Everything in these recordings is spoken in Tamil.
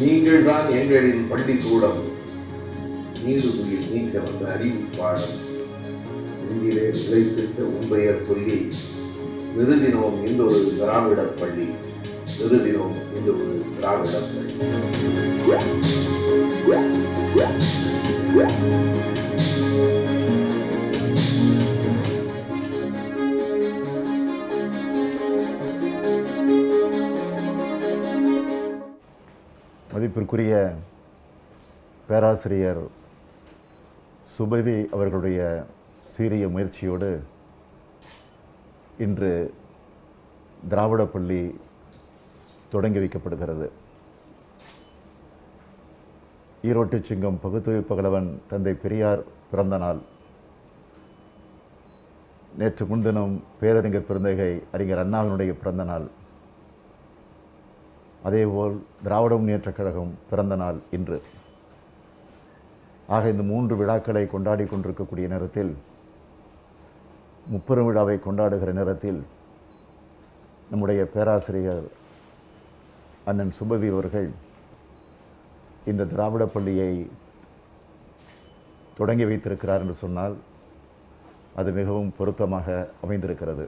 நீங்கள் தான் எங்களின் பள்ளிக்கூடம் நீடுதுயில் நீக்க வந்த அறிவிப்பாளர் நெஞ்சிலே நிலைத்திட்ட உண்பெயர் சொல்லி நிறுவினோம் இந்த ஒரு திராவிட பள்ளி நிறுவினோம் இந்த ஒரு திராவிட பள்ளி மதிப்பிற்குரிய பேராசிரியர் சுபவி அவர்களுடைய சீரிய முயற்சியோடு இன்று திராவிட பள்ளி தொடங்கி வைக்கப்படுகிறது ஈரோட்டு சிங்கம் பகுத்தறிவு பகலவன் தந்தை பெரியார் பிறந்த நாள் நேற்று முன்தினம் பேரறிஞர் பிறந்தகை அறிஞர் அண்ணாவினுடைய பிறந்த நாள் அதேபோல் திராவிட முன்னேற்றக் கழகம் பிறந்த நாள் இன்று ஆக இந்த மூன்று விழாக்களை கொண்டாடி கொண்டிருக்கக்கூடிய நேரத்தில் முப்பெரும் விழாவை கொண்டாடுகிற நேரத்தில் நம்முடைய பேராசிரியர் அண்ணன் சுபவி அவர்கள் இந்த திராவிட பள்ளியை தொடங்கி வைத்திருக்கிறார் என்று சொன்னால் அது மிகவும் பொருத்தமாக அமைந்திருக்கிறது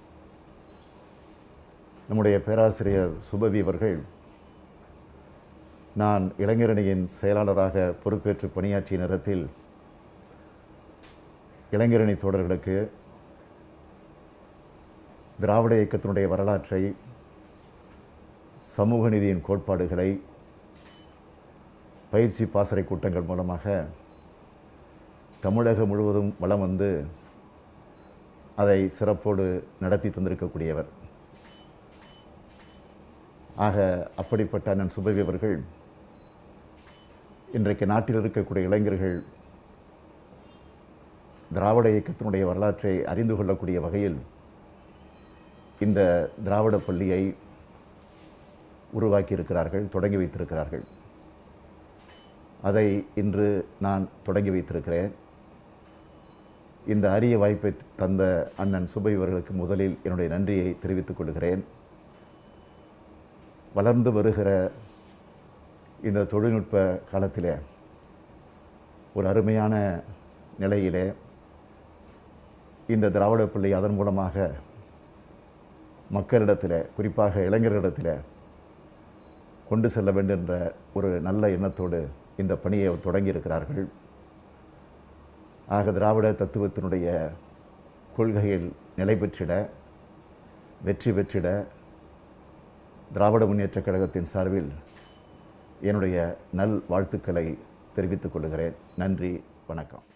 நம்முடைய பேராசிரியர் சுபவி அவர்கள் நான் இளைஞரணியின் செயலாளராக பொறுப்பேற்று பணியாற்றிய நேரத்தில் இளைஞரணி தோழர்களுக்கு திராவிட இயக்கத்தினுடைய வரலாற்றை சமூக நீதியின் கோட்பாடுகளை பயிற்சி பாசறை கூட்டங்கள் மூலமாக தமிழகம் முழுவதும் வலம் வந்து அதை சிறப்போடு நடத்தி தந்திருக்கக்கூடியவர் ஆக அப்படிப்பட்ட அண்ணன் சுபவி அவர்கள் இன்றைக்கு நாட்டில் இருக்கக்கூடிய இளைஞர்கள் திராவிட இயக்கத்தினுடைய வரலாற்றை அறிந்து கொள்ளக்கூடிய வகையில் இந்த திராவிட பள்ளியை உருவாக்கி இருக்கிறார்கள் தொடங்கி வைத்திருக்கிறார்கள் அதை இன்று நான் தொடங்கி வைத்திருக்கிறேன் இந்த அரிய வாய்ப்பை தந்த அண்ணன் சுபை அவர்களுக்கு முதலில் என்னுடைய நன்றியை தெரிவித்துக் கொள்கிறேன் வளர்ந்து வருகிற இந்த தொழில்நுட்ப காலத்தில் ஒரு அருமையான நிலையிலே இந்த திராவிட பள்ளி அதன் மூலமாக மக்களிடத்தில் குறிப்பாக இளைஞர்களிடத்தில் கொண்டு செல்ல வேண்டும் என்ற ஒரு நல்ல எண்ணத்தோடு இந்த பணியை தொடங்கி இருக்கிறார்கள் ஆக திராவிட தத்துவத்தினுடைய கொள்கையில் நிலை பெற்றிட வெற்றி பெற்றிட திராவிட முன்னேற்றக் கழகத்தின் சார்பில் என்னுடைய நல் வாழ்த்துக்களை தெரிவித்துக் கொள்கிறேன் நன்றி வணக்கம்